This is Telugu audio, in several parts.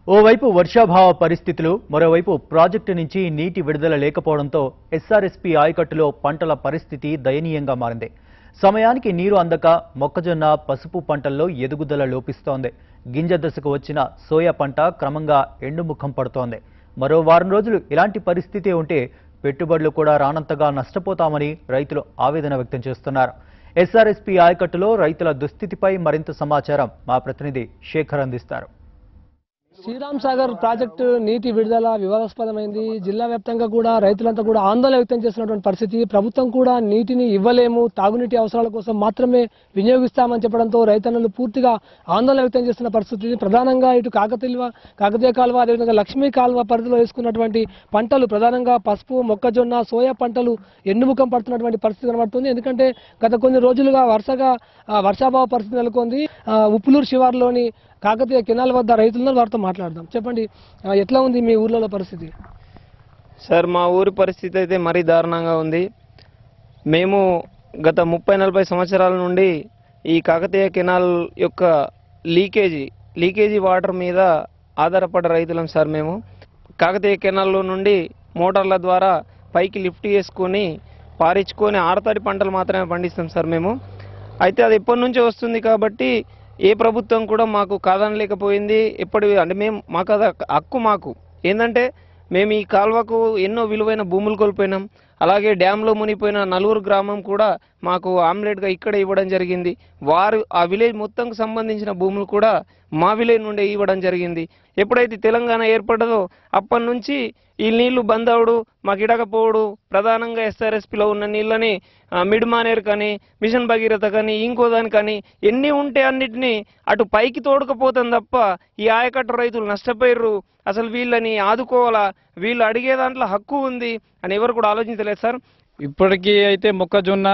ఓవైపు వర్షాభావ పరిస్థితులు మరోవైపు ప్రాజెక్టు నుంచి నీటి విడుదల లేకపోవడంతో ఎస్ఆర్ఎస్పీ ఆయకట్టులో పంటల పరిస్థితి దయనీయంగా మారింది సమయానికి నీరు అందక మొక్కజొన్న పసుపు పంటల్లో ఎదుగుదల లోపిస్తోంది గింజ దశకు వచ్చిన సోయా పంట క్రమంగా ఎండుముఖం పడుతోంది మరో వారం రోజులు ఇలాంటి పరిస్థితి ఉంటే పెట్టుబడులు కూడా రానంతగా నష్టపోతామని రైతులు ఆవేదన వ్యక్తం చేస్తున్నారు ఎస్ఆర్ఎస్పీ ఆయకట్టులో రైతుల దుస్థితిపై మరింత సమాచారం మా ప్రతినిధి శేఖర్ అందిస్తారు శ్రీరామ్ సాగర్ ప్రాజెక్టు నీటి విడుదల వివాదాస్పదమైంది జిల్లా వ్యాప్తంగా కూడా రైతులంతా కూడా ఆందోళన వ్యక్తం చేస్తున్నటువంటి పరిస్థితి ప్రభుత్వం కూడా నీటిని ఇవ్వలేము తాగునీటి అవసరాల కోసం మాత్రమే వినియోగిస్తామని చెప్పడంతో రైతన్నలు పూర్తిగా ఆందోళన వ్యక్తం చేస్తున్న పరిస్థితి ప్రధానంగా ఇటు కాకతీయ కాకతీయ కాలువ అదేవిధంగా లక్ష్మీ కాలువ పరిధిలో వేసుకున్నటువంటి పంటలు ప్రధానంగా పసుపు మొక్కజొన్న సోయా పంటలు ఎన్నుముఖం పడుతున్నటువంటి పరిస్థితి కనబడుతుంది ఎందుకంటే గత కొన్ని రోజులుగా వరుసగా ఆ, వర్షాభావ పరిస్థితి నెలకొంది ఆ, ఉప్పులూరు శివార్లోని కాకతీయ కెనాల్ వద్ద రైతులను వారితో మాట్లాడదాం చెప్పండి ఆ, ఎట్లా ఉంది మీ ఊర్లలో పరిస్థితి సార్ మా ఊరి పరిస్థితి అయితే మరీ దారుణంగా ఉంది మేము గత ముప్పై నలభై సంవత్సరాల నుండి ఈ కాకతీయ కెనాల్ యొక్క లీకేజీ లీకేజీ వాటర్ మీద ఆధారపడ్డ రైతులం సార్ మేము కాకతీయ కెనాల్లో నుండి మోటార్ల ద్వారా పైకి లిఫ్ట్ చేసుకొని పారించుకొని ఆరతడి పంటలు మాత్రమే పండిస్తాం సార్ మేము అయితే అది ఎప్పటి నుంచో వస్తుంది కాబట్టి ఏ ప్రభుత్వం కూడా మాకు కాదనలేకపోయింది ఎప్పటి అంటే మేము మాకు అది హక్కు మాకు ఏంటంటే మేము ఈ కాల్వకు ఎన్నో విలువైన భూములు కోల్పోయినాం అలాగే డ్యాంలో మునిగిపోయిన నలుగురు గ్రామం కూడా మాకు ఆమ్లెట్గా ఇక్కడ ఇవ్వడం జరిగింది వారు ఆ విలేజ్ మొత్తంకు సంబంధించిన భూములు కూడా మా విలేజ్ నుండే ఇవ్వడం జరిగింది ఎప్పుడైతే తెలంగాణ ఏర్పడ్డదో అప్పటి నుంచి ఈ నీళ్లు బంద్ అవడు మాకు ఇడకపోవడు ప్రధానంగా ఎస్ఆర్ఎస్పిలో ఉన్న నీళ్ళని ఆ, మిడ్ మానేర్ కానీ మిషన్ భగీరథ కానీ ఇంకో దాని కానీ ఎన్ని ఉంటే అన్నిటినీ అటు పైకి తోడుకపోతాం తప్ప ఈ ఆయకట్టు రైతులు నష్టపోయారు అసలు వీళ్ళని ఆదుకోవాలా వీళ్ళు అడిగే దాంట్లో హక్కు ఉంది అని ఎవరు కూడా ఆలోచించలేదు సార్ ఇప్పటికీ అయితే మొక్కజొన్న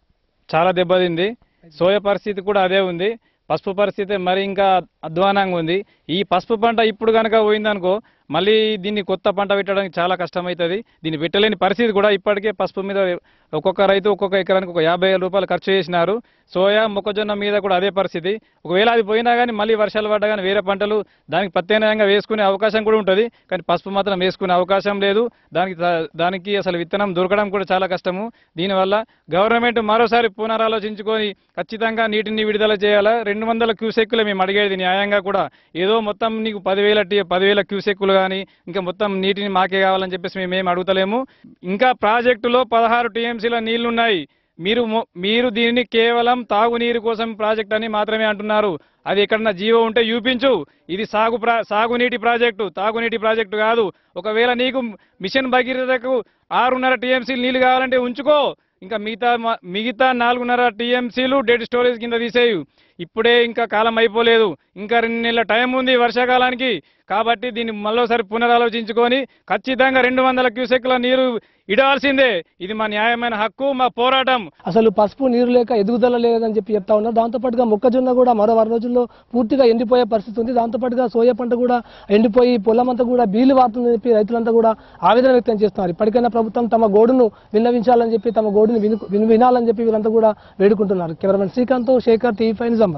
చాలా దెబ్బతింది సోయ పరిస్థితి కూడా అదే ఉంది పసుపు పరిస్థితి మరి ఇంకా అధ్వానంగా ఉంది ఈ పసుపు పంట ఇప్పుడు కనుక పోయిందనుకో మళ్ళీ దీన్ని కొత్త పంట పెట్టడానికి చాలా కష్టమవుతుంది దీన్ని పెట్టలేని పరిస్థితి కూడా ఇప్పటికే పసుపు మీద ఒక్కొక్క రైతు ఒక్కొక్క ఎకరానికి ఒక యాభై వేల రూపాయలు ఖర్చు చేసినారు సోయా మొక్కజొన్న మీద కూడా అదే పరిస్థితి ఒకవేళ అది పోయినా కానీ మళ్ళీ వర్షాలు పడ్డా కానీ వేరే పంటలు దానికి ప్రత్యామ్నాయంగా వేసుకునే అవకాశం కూడా ఉంటుంది కానీ పసుపు మాత్రం వేసుకునే అవకాశం లేదు దానికి దా- దానికి అసలు విత్తనం దొరకడం కూడా చాలా కష్టము దీనివల్ల గవర్నమెంట్ మరోసారి పునరాలోచించుకొని ఖచ్చితంగా నీటిని విడుదల చేయాలా రెండు వందల క్యూసెక్కులే మేము అడిగేది న్యాయంగా కూడా ఏదో మొత్తం నీకు పదివేల టీ- పదివేల క్యూసెక్కులు కానీ ఇంకా మొత్తం నీటిని మాకే కావాలని చెప్పేసి మేము ఏం అడుగుతలేము ఇంకా ప్రాజెక్టులో పదహారు టీఎంసీల నీళ్లున్నాయి మీరు మొ- మీరు దీనిని కేవలం తాగునీరు కోసం ప్రాజెక్ట్ అని మాత్రమే అంటున్నారు అది ఎక్కడన్నా జీవో ఉంటే చూపించు ఇది సాగు ప్రా సాగునీటి ప్రాజెక్టు తాగునీటి ప్రాజెక్టు కాదు ఒకవేళ నీకు మిషన్ భగీరథకు ఆరున్నర టీఎంసీలు నీళ్లు కావాలంటే ఉంచుకో ఇంకా మిగతా మ- మిగతా నాలుగున్నర టీఎంసీలు డెడ్ స్టోరేజ్ కింద తీసేయు ఇప్పుడే ఇంకా కాలం అయిపోలేదు ఇంకా రెండు నెలల టైం ఉంది వర్షాకాలానికి కాబట్టి దీన్ని మరోసారి పునరాలోచించుకొని ఖచ్చితంగా రెండు వందల క్యూసెక్ల నీరు ఇడాల్సిందే ఇది మా న్యాయమైన హక్కు మా పోరాటం అసలు పసుపు నీరు లేక ఎదుగుదల లేదని చెప్పి చెప్తా ఉన్నారు దాంతోపాటుగా మొక్కజొన్న కూడా మరో వారం రోజుల్లో పూర్తిగా ఎండిపోయే పరిస్థితి ఉంది దాంతోపాటుగా సోయా పంట కూడా ఎండిపోయి పొలం అంతా కూడా బీలు వారుతుందని చెప్పి రైతులంతా కూడా ఆవేదన వ్యక్తం చేస్తున్నారు ఇప్పటికైనా ప్రభుత్వం తమ గోడును విన్నవించాలని చెప్పి తమ గోడును విను విను- వినాలని చెప్పి వీళ్ళంతా కూడా వేడుకుంటున్నారు cameraman Srikanth Shekhar TV five Nizamabad